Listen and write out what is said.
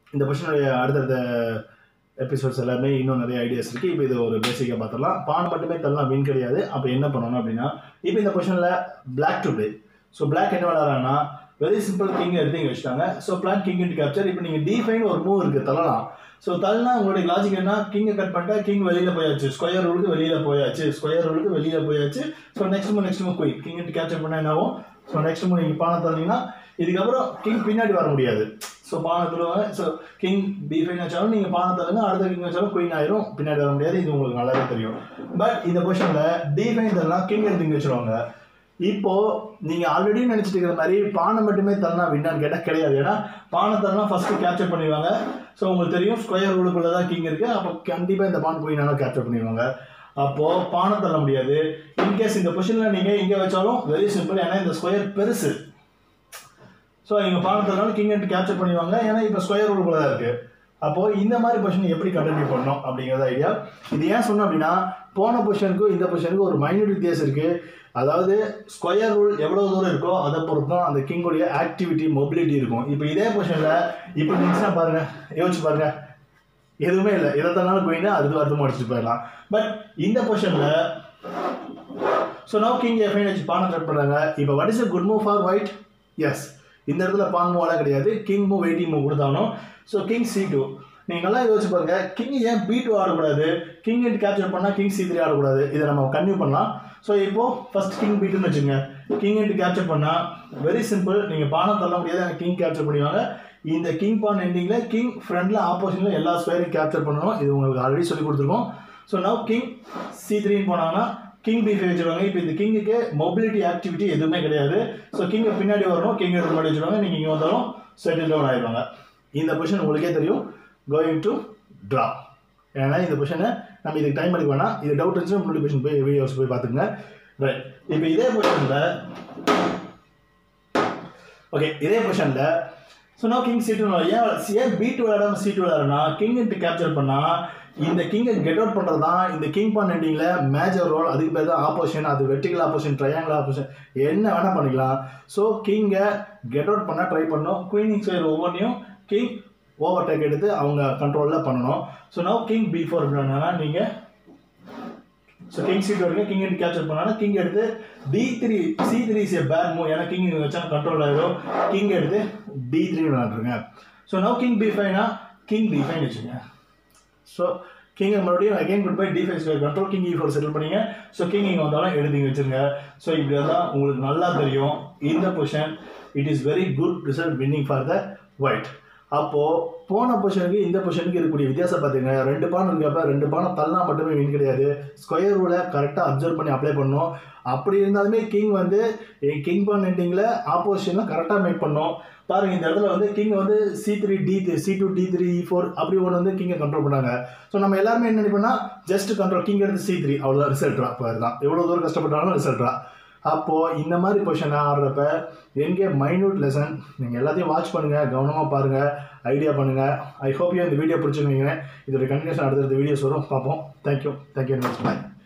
இந்த பொசிஷனுடைய அடுத்தடுத்த எபிசோட்ஸ் எல்லாமே இன்னும் நிறைய ஐடியாஸ் இருக்குது இப்போ இது ஒரு பேசிக்காக பார்த்துடலாம் பான் மட்டுமே தரலாம் வின் கிடையாது அப்போ என்ன பண்ணணும் அப்படின்னா இப்போ இந்த பொசிஷனில் black to play so black என்ன விளாட்றாங்கன்னா வெரி சிம்பிள் கிங் எடுத்து இங்கே வச்சுட்டாங்க so plan king and capture இப்போ நீங்கள் டிஃபைன் ஒரு மூவ் இருக்குது தள்ளலாம் ஸோ தள்ளனா உங்களுடைய லாஜிக் என்ன கிங்கை கட் பண்ணிட்டா கிங் வெளியில் போயாச்சு ஸ்கொயர் ரூலுக்கு வெளியில் போயாச்சு ஸ்கொயர் ரூலுக்கு வெளியில் போயாச்சு so next move next move queen king and capture பண்ணால் என்ன ஆகும் ஸோ நெக்ஸ்ட் மூவ் நீங்கள் பானை தள்ளீங்கன்னா இதுக்கப்புறம் கிங் பின்னாடி வர முடியாது ஸோ பானை தருவாங்க ஸோ கிங் பி ஃபைன் வச்சாலும் நீங்கள் பானை தருங்க அடுத்த கிங் வச்சாலும் குயின் ஆயிரும் பின்னாடி வர முடியாது இது உங்களுக்கு நல்லாவே தெரியும் பட் இந்த பொசிஷனில் டி ஃபைன் தரலாம் கிங் எடுத்து இங்கே வச்சுருவாங்க இப்போ நீங்க ஆல்ரெடி நினைச்சிட்டு இருக்கிற மாதிரி பானை மட்டுமே தரனா வின்னான்னு கேட்டால் கிடையாது ஏன்னா பானை தரனா ஃபர்ஸ்ட் கேப்சர் பண்ணிடுவாங்க ஸோ உங்களுக்கு தெரியும் ஸ்கொயர் ரூலுக்குள்ள தான் கிங் இருக்கு அப்போ கண்டிப்பாக இந்த பான் குயினாலும் கேப்சர் பண்ணிடுவாங்க அப்போ பானை தள்ள முடியாது இன்கேஸ் இந்த பொசிஷனில் நீங்க இங்கே வச்சாலும் வெரி சிம்பிள் ஏன்னா இந்த ஸ்கொயர் பெருசு ஸோ இங்கே பானை தரனாலும் கிங் எடுத்து கேப்சர் பண்ணிடுவாங்க ஏன்னா இப்போ ஸ்கொயர் ரூலுக்குள்ள தான் இருக்கு அப்போ இந்த மாதிரி பொசிஷன் எப்படி கண்டினியூ பண்ணணும் அப்படிங்கிறது ஐடியா இது ஏன் சொன்னோம் அப்படின்னா போன பொசிஷனுக்கும் இந்த பொசிஷனுக்கும் ஒரு மைனூட் வித்தியாசம் இருக்கு அதாவது ஸ்கொயர் ரூல் எவ்வளவு தூரம் இருக்கோ அதை பொறுத்து தான் அந்த கிங்குடைய ஆக்டிவிட்டி மொபிலிட்டி இருக்கும் இப்போ இதே பொசிஷன்ல இப்போ இருந்துச்சுன்னா பாருங்க யோசிச்சு பாருங்க எதுவுமே இல்லை எதை தந்தாலும் குயினா அது அர்த்தம் அடிச்சுட்டு போயிடலாம் பட் இந்த பொசிஷன்ல ஸோ நோ கிங் எஃப்ஐன் வச்சு பானை கட் பண்ணுறாங்க இப்போ what is a good move for white yes இந்த இடத்துல பான் மூவெல்லாம் கிடையாது கிங் மூவ் எயிட்டிங் மூவ் கொடுத்தாலும் ஸோ கிங் சி டூ நீங்கள் நல்லா யோசிச்சு பாருங்க கிங் ஏன் பி டூ ஆடக்கூடாது கிங் இன்ட் கேப்சர் பண்ணால் கிங் சி த்ரீ ஆடக்கூடாது இதை நம்ம கன்டினியூ பண்ணலாம் ஸோ இப்போ ஃபர்ஸ்ட் கிங் பி டூன்னு வச்சுங்க கிங் இன்ட் கேப்சர் பண்ணால் வெரி சிம்பிள் நீங்கள் பானை தள்ள முடியாது எனக்கு கிங் கேப்சர் பண்ணுவாங்க இந்த கிங் பான் எண்டிங்கில் கிங் ஃப்ரண்ட்ல ஆப்போசிட்ல எல்லா ஸ்கொயரையும் கேப்சர் பண்ணணும் இது உங்களுக்கு ஆல்ரெடி சொல்லி கொடுத்துருக்கோம் ஸோ நவ் கிங் சி த்ரீன்னு போனாங்கன்னா கிங் பி ஃபைவ் வச்சிருவாங்க இப்போ இந்த கிங்குக்கு மொபிலிட்டி ஆக்டிவிட்டி எதுவுமே கிடையாது ஸோ கிங்கை பின்னாடி வரணும் கிங் எடுத்து முன்னாடி வச்சிருவாங்க நீங்கள் இங்கே வந்தாலும் செட்டில் டவுன் ஆயிடுவாங்க இந்த பொசிஷன் உங்களுக்கே தெரியும் கோயிங் டு ட்ரா ஏன்னா இந்த பொசிஷனை நம்ம இதுக்கு டைம் எடுக்க வேணாம் இது டவுட் இருந்துச்சுன்னா முன்னாடி பொசிஷன் போய் வீடியோஸ் போய் பார்த்துங்க ரைட் இப்போ இதே பொசிஷனில் ஓகே இதே பொசிஷனில் ஸோ நோ கிங் சீட்டு ஏன் ஏன் பீட் விளையாடாம சீட்டு விளையாடுனா கிங் இன்ட்டு கேப்சர் பண்ணால் இந்த கிங்கை கெட் அவுட் பண்ணுறது தான் இந்த கிங் பான் எண்டிங்கில் மேஜர் ரோல் அதுக்கு பேர் தான் ஆப்போசிஷன் அது வெர்டிகல் ஆப்போசிஷன் ட்ரையாங்கிள் ஆப்போசிஷன் என்ன வேணால் பண்ணிக்கலாம் ஸோ கிங்கை கெட் அவுட் பண்ண ட்ரை பண்ணணும் குயினிங் ஸ்கொயர் ஒவ்வொன்றையும் கிங் ஓவர் டேக் எடுத்து அவங்க கண்ட்ரோலில் பண்ணணும் so no king b four அப்படின்னா நீங்கள் ஸோ கிங் சீட் வரைக்கும் கிங் எடுத்து கேப்சர் பண்ணாலும் கிங் எடுத்து d three c three is bad move ஏன்னா கிங் வச்சா கண்ட்ரோல் ஆயிடும் கிங் எடுத்து டி த்ரீ விளாண்டுருங்க ஸோ நோ கிங் பி ஃபைவ்னா கிங் டி ஃபைன் வச்சுங்க ஸோ கிங் மறுபடியும் again good by D five square control king e four settle பண்ணீங்க so king இங்கே வந்தாலும் எடுத்து இங்க வச்சிருங்க ஸோ இப்படி தான் உங்களுக்கு நல்லா தெரியும் இந்த position it is very good result winning for the white அப்போது போன பொசிஷனுக்கு இந்த பொசிஷனுக்கு இருக்கக்கூடிய வித்தியாசம் பார்த்தீங்க ரெண்டு பானம் இருக்கப்ப ரெண்டு பானம் தள்ளா மட்டுமே வின் கிடையாது ஸ்கொயர் ரூலை கரெக்டாக அப்சர்வ் பண்ணி அப்ளை பண்ணணும் அப்படி இருந்தாலுமே கிங் வந்து கிங் பான் எண்டிங்கில் ஆப்போசிஷனில் கரெக்டாக மேக் பண்ணோம் பாருங்க இந்த இடத்துல வந்து கிங் வந்து c three d c two d three e four அப்படி ஒன்று வந்து கிங்கை கண்ட்ரோல் பண்ணாங்க ஸோ நம்ம எல்லாருமே என்ன நினைப்போம்னா ஜஸ்ட் கண்ட்ரோல் கிங் எடுத்து சி த்ரீ அவ்வளோதான் ரிசல்ட்ரா இப்போ தான் எவ்வளோ தூரம் கஷ்டப்பட்டாலும் ரிசல்ட்ரா அப்போது இந்த மாதிரி பொசிஷன் ஆடுறப்ப எங்கே மைன்யூட் லெசன் நீங்கள் எல்லாத்தையும் வாட்ச் பண்ணுங்கள் கவனமாக பாருங்கள் ஐடியா பண்ணுங்கள் ஐ ஹோப் யூ இந்த வீடியோ பிடிச்சிருந்தீங்க இதோட கண்டினியூஷன் அடுத்தடுத்த வீடியோஸ் வரும் பார்ப்போம் தேங்க்யூ தேங்க்யூ வெரி மச் பாய்